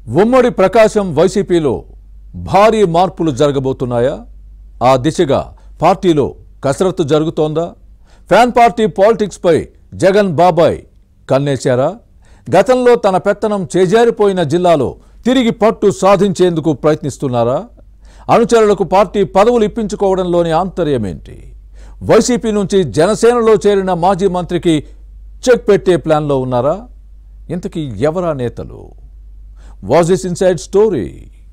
ఉమ్మడి ప్రకాశం వైసీపీలో భారీ మార్పులు జరగబోతున్నాయా ఆ దిశగా పార్టీలో కసరత్తు జరుగుతోందా ఫ్యాన్ పార్టీ పాలిటిక్స్పై జగన్ బాబాయ్ కన్నేశారా గతంలో తన పెత్తనం చేజారిపోయిన జిల్లాలో తిరిగి పట్టు సాధించేందుకు ప్రయత్నిస్తున్నారా అనుచరులకు పార్టీ పదవులు ఇప్పించుకోవడంలోని ఆంతర్యమేంటి వైసీపీ నుంచి జనసేనలో చేరిన మాజీ మంత్రికి చెక్ పెట్టే ప్లాన్లో ఉన్నారా ఇంతకీ ఎవరా నేతలు was this inside story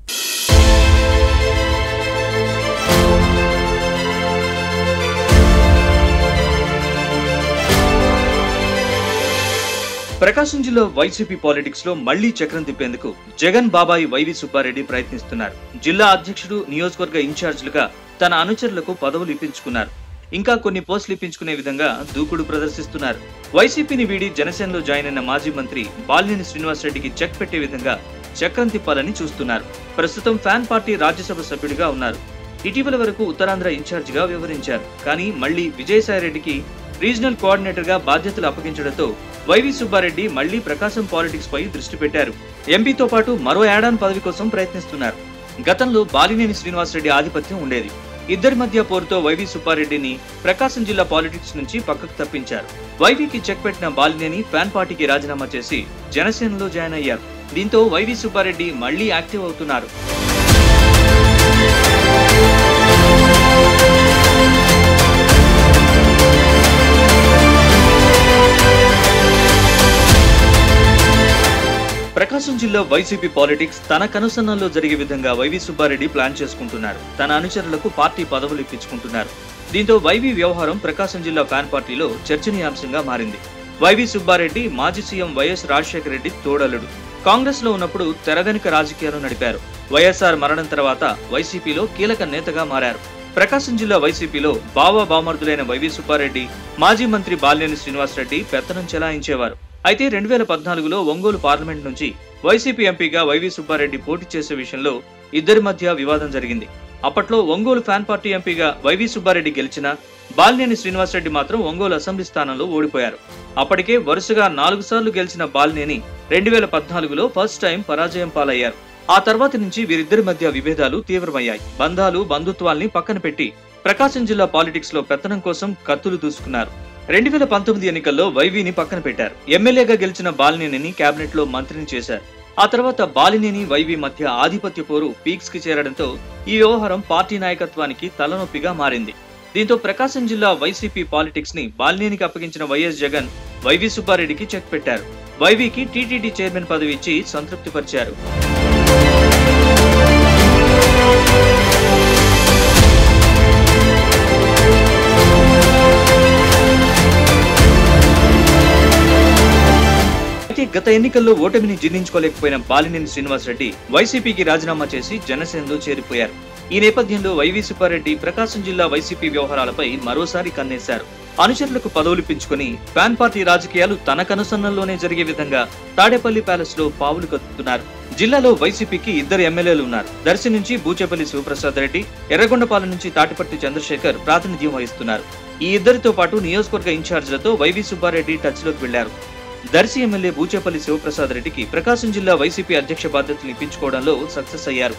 Prakasam జిల్లా వైసీపీ పాలిటిక్స్ లో మళ్లీ చక్రం తిప్పేందుకు జగన్ బాబాయి వైవి సుబ్బారెడ్డి ప్రయత్నిస్తున్నారు జిల్లా అధ్యక్షుడు నియోజకవర్గ ఇన్ఛార్జీలుగా తన అనుచరులకు పదవులు ఇప్పించుకున్నారు ఇంకా కొన్ని పోస్టులు ఇప్పించుకునే విధంగా దూకుడు ప్రదర్శిస్తున్నారు వైసీపీని వీడి జనసేనలో జాయిన్ అయిన మాజీ మంత్రి బాలినేని శ్రీనివాసరెడ్డికి చెక్ పెట్టే విధంగా చక్రం తిప్పాలని చూస్తున్నారు ప్రస్తుతం ఫ్యాన్ పార్టీ రాజ్యసభ సభ్యుడిగా ఉన్నారు ఇటీవల వరకు ఉత్తరాంధ్ర ఇన్ఛార్జిగా వ్యవహరించారు కానీ మళ్లీ విజయసాయిరెడ్డికి రీజనల్ కోఆర్డినేటర్ గా బాధ్యతలు అప్పగించడంతో వైవి సుబ్బారెడ్డి మళ్లీ ప్రకాశం పాలిటిక్స్ పై దృష్టి పెట్టారు ఎంపీతో పాటు మరో ఏడాది పదవి కోసం ప్రయత్నిస్తున్నారు గతంలో బాలినేని శ్రీనివాసరెడ్డి ఆధిపత్యం ఉండేది ఇద్దరి మధ్య పోరుతో వైవి సుబ్బారెడ్డిని ప్రకాశం జిల్లా పాలిటిక్స్ నుంచి పక్కకు తప్పించారు వైవికి చెక్ పెట్టిన బాలినేని ఫ్యాన్ పార్టీకి రాజీనామా చేసి జనసేనలో జాయిన్ అయ్యారు దీంతో వైవి సుబ్బారెడ్డి మళ్లీ యాక్టివ్ అవుతున్నారు ప్రకాశం జిల్లా వైసీపీ పాలిటిక్స్ తన కనుసన్నల్లో జరిగే విధంగా వైవి సుబ్బారెడ్డి ప్లాన్ చేసుకుంటున్నారు తన అనుచరులకు పార్టీ పదవులు ఇప్పించుకుంటున్నారు దీంతో వైవి వ్యవహారం ప్రకాశం జిల్లా ఫ్యాన్ పార్టీలో చర్చనీయాంశంగా మారింది వైవి సుబ్బారెడ్డి మాజీ సీఎం వైఎస్ రాజశేఖర రెడ్డి తోడలుడు కాంగ్రెస్ లో ఉన్నప్పుడు తెరవెనుక రాజకీయాలు నడిపారు వైఎస్ఆర్ మరణం తర్వాత వైసీపీలో కీలక నేతగా మారారు ప్రకాశం జిల్లా వైసీపీలో బావా బామర్దులైన వైవి సుబ్బారెడ్డి మాజీ మంత్రి బాలినేని శ్రీనివాసరెడ్డి పెత్తనం చెలాయించేవారు అయితే రెండు వేల పద్నాలుగులో ఒంగోలు పార్లమెంట్ నుంచి వైసీపీ ఎంపీగా వైవి సుబ్బారెడ్డి పోటీ చేసే విషయంలో ఇద్దరి మధ్య వివాదం జరిగింది అప్పట్లో ఒంగోలు ఫ్యాన్ పార్టీ ఎంపీగా వైవి సుబ్బారెడ్డి గెలిచినా బాలినేని శ్రీనివాసరెడ్డి మాత్రం ఒంగోలు అసెంబ్లీ స్థానంలో ఓడిపోయారు అప్పటికే వరుసగా నాలుగు సార్లు గెలిచిన బాలినేని రెండు వేల పద్నాలుగులో ఫస్ట్ టైం పరాజయం పాలయ్యారు ఆ తర్వాత నుంచి వీరిద్దరి మధ్య విభేదాలు తీవ్రమయ్యాయి బంధాలు బంధుత్వాల్ని పక్కన పెట్టి ప్రకాశం జిల్లా పాలిటిక్స్ లో పెత్తనం కోసం కత్తులు దూసుకున్నారు రెండు వేల పంతొమ్మిది ఎన్నికల్లో వైవీని పక్కన పెట్టారు ఎమ్మెల్యేగా గెలిచిన బాలినేనిని కేబినెట్ లో మంత్రిని చేశారు ఆ తర్వాత బాలినేని వైవి మధ్య ఆధిపత్య పోరు పీక్స్ కి చేరడంతో ఈ వ్యవహారం పార్టీ నాయకత్వానికి తలనొప్పిగా మారింది దీంతో ప్రకాశం జిల్లా వైసీపీ పాలిటిక్స్ ని బాలినేనికి అప్పగించిన వైఎస్ జగన్ వైవి సుబ్బారెడ్డికి చెక్ పెట్టారు వైవీకి టీటీడీ చైర్మన్ పదవి ఇచ్చి సంతృప్తిపరిచారు అయితే గత ఎన్నికల్లో ఓటమిని జీర్ణించుకోలేకపోయిన బాలినేని శ్రీనివాసరెడ్డి వైసీపీకి రాజీనామా చేసి జనసేనలో చేరిపోయారు ఈ నేపథ్యంలో వైవి సుబ్బారెడ్డి ప్రకాశం జిల్లా వైసీపీ వ్యవహారాలపై మరోసారి కన్నేశారు అనుచరులకు పదవులు పెంచుకుని ఫ్యాన్ పార్టీ రాజకీయాలు తన కనుసన్నల్లోనే జరిగే విధంగా తాడేపల్లి ప్యాలెస్ లో పావులు కత్తుతున్నారు జిల్లాలో వైసీపీకి ఇద్దరు ఎమ్మెల్యేలు ఉన్నారు దర్శి నుంచి బూచేపల్లి శివప్రసాద్ రెడ్డి ఎర్రగొండపాలెం నుంచి తాటిపర్తి చంద్రశేఖర్ ప్రాతినిధ్యం వహిస్తున్నారు ఈ ఇద్దరితో పాటు నియోజకవర్గ ఇన్ఛార్జీలతో వైవి సుబ్బారెడ్డి టచ్ లోకి వెళ్లారు దర్శి ఎమ్మెల్యే బూచేపల్లి శివప్రసాద్ రెడ్డికి ప్రకాశం జిల్లా వైసీపీ అధ్యక్ష బాధ్యతలు ఇప్పించుకోవడంలో సక్సెస్ అయ్యారు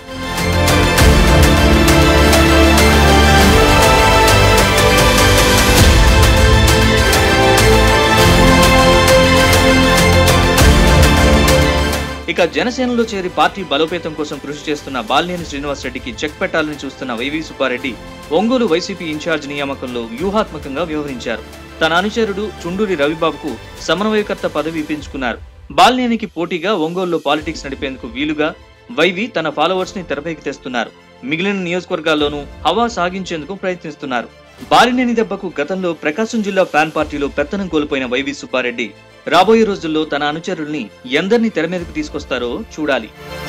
ఇక జనసేనలో చేరి పార్టీ బలోపేతం కోసం కృషి చేస్తున్న బాలినేని శ్రీనివాసరెడ్డికి చెక్ పెట్టాలని చూస్తున్న వైవి సుబ్బారెడ్డి ఒంగోలు వైసీపీ ఇన్ఛార్జ్ నియామకంలో వ్యూహాత్మకంగా వ్యవహరించారు తన అనుచరుడు చుండూరి రవిబాబుకు సమన్వయకర్త పదవి ఇప్పించుకున్నారు బాలినేనికి పోటీగా ఒంగోలులో పాలిటిక్స్ నడిపేందుకు వీలుగా వైవి తన ఫాలోవర్స్ ని తెరపైకి తెస్తున్నారు మిగిలిన నియోజకవర్గాల్లోనూ హవా సాగించేందుకు ప్రయత్నిస్తున్నారు బాలినేని దెబ్బకు గతంలో ప్రకాశం జిల్లా ఫ్యాన్ పార్టీలో పెత్తనం కోల్పోయిన వైవి సుబ్బారెడ్డి రాబోయే రోజుల్లో తన అనుచరుల్ని ఎందరిని తెర మీదకు తీసుకొస్తారో చూడాలి